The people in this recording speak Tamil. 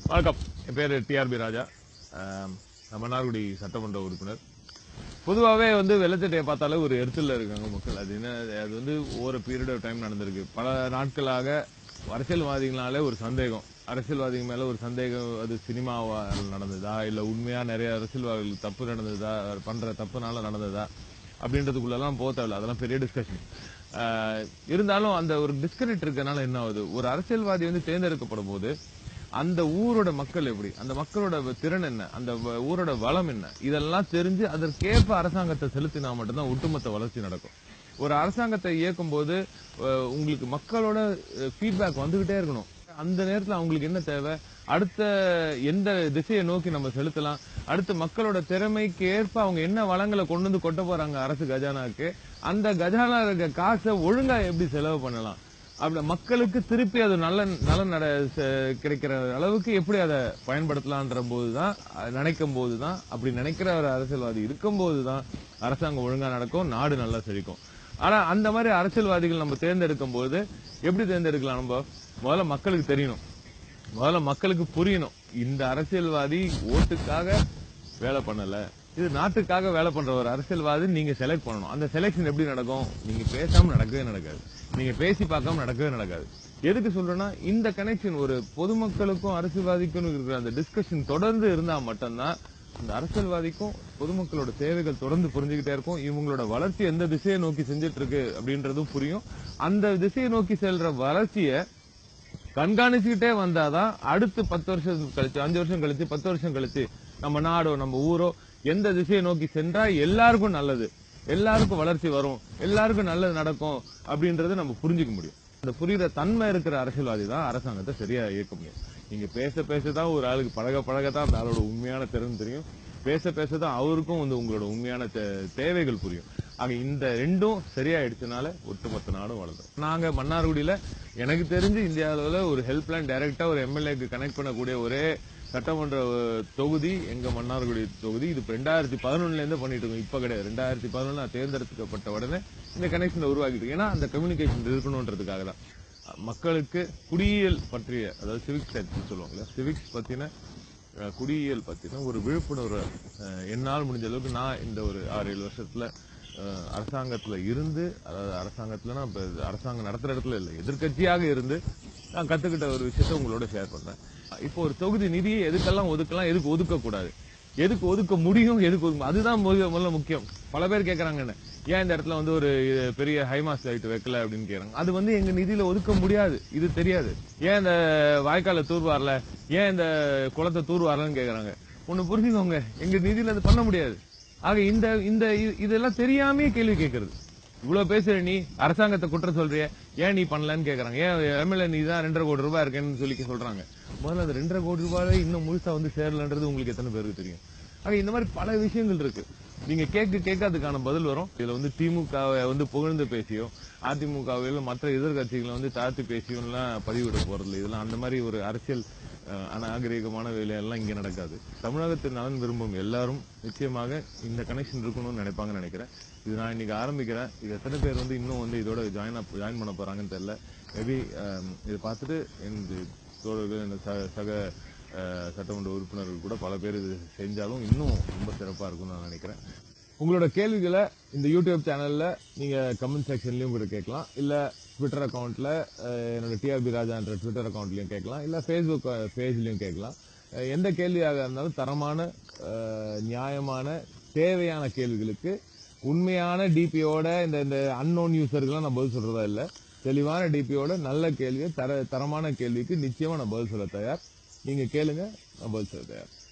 வணக்கம் என் பேர் டிஆர்பி ராஜா ஆம், நான் மன்னார்குடி சட்டமன்ற உறுப்பினர் பொதுவாகவே வந்து வெள்ளச்சட்டையை பார்த்தாலே ஒரு எரிச்சல்ல இருக்காங்க மக்கள் அது என்ன அது வந்து ஒவ்வொரு பீரியட் ஆஃப் டைம் நடந்திருக்கு பல நாட்களாக அரசியல்வாதிகளாலே ஒரு சந்தேகம் அரசியல்வாதிகள் மேல ஒரு சந்தேகம் அது சினிமாவால் நடந்ததா இல்ல உண்மையா நிறைய அரசியல்வாதிகள் தப்பு நடந்ததா பண்ற தப்புனால நடந்ததா அப்படின்றதுக்குள்ளெல்லாம் போக தேவையில்ல அதெல்லாம் பெரிய டிஸ்கஷன் இருந்தாலும் அந்த ஒரு டிஸ்கனெக்ட் இருக்கனால என்ன ஆகுது ஒரு அரசியல்வாதி வந்து தேர்ந்தெடுக்கப்படும் போது அந்த ஊரோட மக்கள் எப்படி அந்த மக்களோட திறன் என்ன அந்த வ- ஊரோட வளம் என்ன இதெல்லாம் தெரிஞ்சு அதற்கேற்ப அரசாங்கத்தை செலுத்தினா மட்டும்தான் ஒட்டுமொத்த வளர்ச்சி நடக்கும் ஒரு அரசாங்கத்தை இயக்கும் போது அஹ், உங்களுக்கு மக்களோட ஃபீட்பேக் வந்துகிட்டே இருக்கணும் அந்த நேரத்துல அவங்களுக்கு என்ன தேவை அடுத்த எந்த திசையை நோக்கி நம்ம செலுத்தலாம் அடுத்து மக்களோட திறமைக்கு ஏற்ப அவங்க என்ன வளங்களை கொண்டு வந்து கொட்ட போறாங்க அரசு கஜானாக்கு அந்த கஜானா இருக்க காசை ஒழுங்கா எப்படி செலவு பண்ணலாம் அப்படி மக்களுக்கு திருப்பி அது நல்ல நலன் நட ச- கிடைக்கிற அளவுக்கு எப்படி அதை பயன்படுத்தலான்ற போதுதான் அஹ், நினைக்கும் போதுதான் அப்படி நினைக்கிற ஒரு அரசியல்வாதி இருக்கும் போதுதான் அரசாங்கம் ஒழுங்கா நடக்கும் நாடு நல்லா செழிக்கும் ஆனா அந்த மாதிரி அரசியல்வாதிகள் நம்ம தேர்ந்தெடுக்கும் போது எப்படி தேர்ந்தெடுக்கலாம் நம்ம முதல்ல மக்களுக்கு தெரியணும் முதல்ல மக்களுக்கு புரியணும் இந்த அரசியல்வாதி ஓட்டுக்காக வேலை பண்ணல இது நாட்டுக்காக வேலை பண்ற ஒரு அரசியல்வாதி நீங்க செலக்ட் பண்ணணும் அந்த செலெக்ஷன் எப்படி நடக்கும் நீங்க பேசாம நடக்கவே நடக்காது நீங்க பேசி பார்க்காம நடக்கவே நடக்காது எதுக்கு சொல்றேன்னா இந்த கனெக்ஷன் ஒரு பொதுமக்களுக்கும் அரசியல்வாதிக்கும் இருக்கிற அந்த டிஸ்கஷன் தொடர்ந்து இருந்தா மட்டும்தான் இந்த அரசியல்வாதிக்கும் பொதுமக்களோட தேவைகள் தொடர்ந்து புரிஞ்சுக்கிட்டே இருக்கும் இவங்களோட வளர்ச்சி எந்த திசையை நோக்கி செஞ்சுட்டு இருக்கு அப்படின்றதும் புரியும் அந்த திசையை நோக்கி செல்ற வளர்ச்சியை கண்காணிச்சுக்கிட்டே வந்தாதான் அடுத்து பத்து வருஷம் கழிச்சு அஞ்சு வருஷம் கழிச்சு பத்து வருஷம் கழிச்சு நம்ம நாடோ நம்ம ஊரோ எந்த திசையை நோக்கி சென்றா எல்லாருக்கும் நல்லது எல்லாருக்கும் வளர்ச்சி வரும் எல்லாருக்கும் நல்லது நடக்கும் அப்படின்றத நம்ம புரிஞ்சுக்க முடியும் அந்த புரியுற தன்மை இருக்கிற அரசியல்வாதி தான் அரசாங்கத்தை சரியா இயக்க முடியும் நீங்க பேச பேசதான் ஒரு ஆளுக்கு பழக பழகத்தான் அந்த ஆளோட உண்மையான திறன் தெரியும் பேச பேசதான் அவருக்கும் வந்து உங்களோட உண்மையான தே- தேவைகள் புரியும் ஆக இந்த ரெண்டும் சரியாயிடுச்சுனால ஒட்டுமொத்த நாடும் வளரும் நாங்க மன்னார்குடியில எனக்கு தெரிஞ்சு இந்திய அளவுல ஒரு ஹெல்ப் லைன் டைரக்டா ஒரு எம்எல்ஏக்கு கனெக்ட் பண்ணக்கூடிய ஒரே சட்டமன்ற அஹ், தொகுதி எங்க மன்னார்குடி தொகுதி இது ரெண்டாயிரத்தி பதினொன்னுல இருந்து பண்ணிட்டு இருக்கோம் இப்ப கிடையாது ரெண்டாயிரத்தி பதினொன்னு நான் தேர்ந்தெடுக்கப்பட்ட உடனே இந்த கனெக்ஷன் உருவாக்கிட்டு ஏன்னா அந்த கம்யூனிகேஷன் இருக்கணும்ன்றதுக்காக தான் மக்களுக்கு குடியியல் பற்றிய அதாவது சிவிக்ஸ் சொல்லுவாங்க சிவிக்ஸ் பத்தின அஹ், குடியியல் பத்தின ஒரு விழிப்புணர்வு அஹ், என்னால் முடிஞ்ச அளவுக்கு நான் இந்த ஒரு ஆறு ஏழு வருஷத்துல அஹ், அரசாங்கத்துல இருந்து அதாவது அரசாங்கத்துலனா இப்ப அரசாங்கம் நடத்துற இடத்துல இல்லை எதிர்க்கட்சியாக இருந்து நான் கத்துக்கிட்ட ஒரு விஷயத்த உங்களோட ஷேர் பண்றேன் இப்போ ஒரு தொகுதி நிதியை எதுக்கெல்லாம் ஒதுக்கலாம் எதுக்கு ஒதுக்க கூடாது எதுக்கு ஒதுக்க முடியும் எதுக்கு ஒதுக்க அதுதான் முதல்ல முதல்ல முக்கியம் பல பேர் கேக்குறாங்க என்ன ஏன் இந்த இடத்துல வந்து ஒரு இது பெரிய ஹைமாஸ் லைட் வைக்கல அப்படின்னு கேக்குறாங்க அது வந்து எங்க நிதியில ஒதுக்க முடியாது இது தெரியாது ஏன் இந்த வாய்க்கால தூர்வாரல ஏன் இந்த குளத்தை தூர்வாரலன்னு கேக்குறாங்க ஒண்ணு புரிஞ்சுக்கோங்க எங்க நிதியில அது பண்ண முடியாது ஆக இந்த இந்த இ- இதெல்லாம் தெரியாமே கேள்வி கேட்கறது இவ்வளவு பேசுற நீ அரசாங்கத்தை குற்றம் சொல்றிய ஏன் நீ பண்ணலன்னு கேக்குறாங்க ஏன் எம்எல்ஏ நீ தான் ரெண்டரை கோடி ரூபாய் இருக்கேன்னு சொல்லி சொல்றாங்க முதல்ல அந்த ரெண்டரை கோடி ரூபாய் இன்னும் முழுசா வந்து சேரலன்றது உங்களுக்கு எத்தனை பேருக்கு தெரியும் ஆக இந்த மாதிரி பல விஷயங்கள் இருக்கு நீங்க கேட்க கேட்க அதுக்கான பதில் வரும் இதுல வந்து திமுகவை வந்து புகழ்ந்து பேசியோ அதிமுகவில் மற்ற எதிர்கட்சிகளை வந்து தாழ்த்தி பேசியும் எல்லாம் பதிவிட போறதில்ல இதெல்லாம் அந்த மாதிரி ஒரு அரசியல் அஹ், அநாகரிகமான வேலையெல்லாம் இங்க நடக்காது தமிழகத்தின் நலன் விரும்பும் எல்லாரும் நிச்சயமாக இந்த கனெக்ஷன் இருக்கணும்னு நினைப்பாங்கன்னு நினைக்கிறேன் இது நான் இன்னைக்கு ஆரம்பிக்கிறேன் இது எத்தனை பேர் வந்து இன்னும் வந்து இதோட ஜாயின் ஜாயின் பண்ண போறாங்கன்னு தெரியல மேபி இதை பார்த்துட்டு எனது தோழர்கள் எனது ச- சக அஹ், சட்டமன்ற உறுப்பினர்கள் கூட பல பேர் இது செஞ்சாலும் இன்னும் ரொம்ப சிறப்பா இருக்கும்னு நான் நினைக்கிறேன் உங்களோட கேள்விகளை இந்த யூடியூப் சேனல்ல நீங்க கமெண்ட் செக்ஷன்லயும் கூட கேட்கலாம் இல்ல ட்விட்டர் அக்கவுண்ட்ல என்னோட டிஆர்பி ராஜான்ற ட்விட்டர் அக்கவுண்ட்லயும் கேட்கலாம் இல்ல ஃபேஸ்புக் பேஜ்லயும் கேட்கலாம் அஹ், எந்த கேள்வியாக இருந்தாலும் தரமான அஹ், நியாயமான தேவையான கேள்விகளுக்கு உண்மையான டிபியோட இந்த இந்த அன்னோன் யூசருக்குலாம் நான் பதில் சொல்றதா இல்ல தெளிவான டிபியோட நல்ல கேள்வியை தர தரமான கேள்விக்கு நிச்சயமா நான் பதில் சொல்ல தயார் நீங்க கேளுங்க நான் பதில் சொல்ல தயார்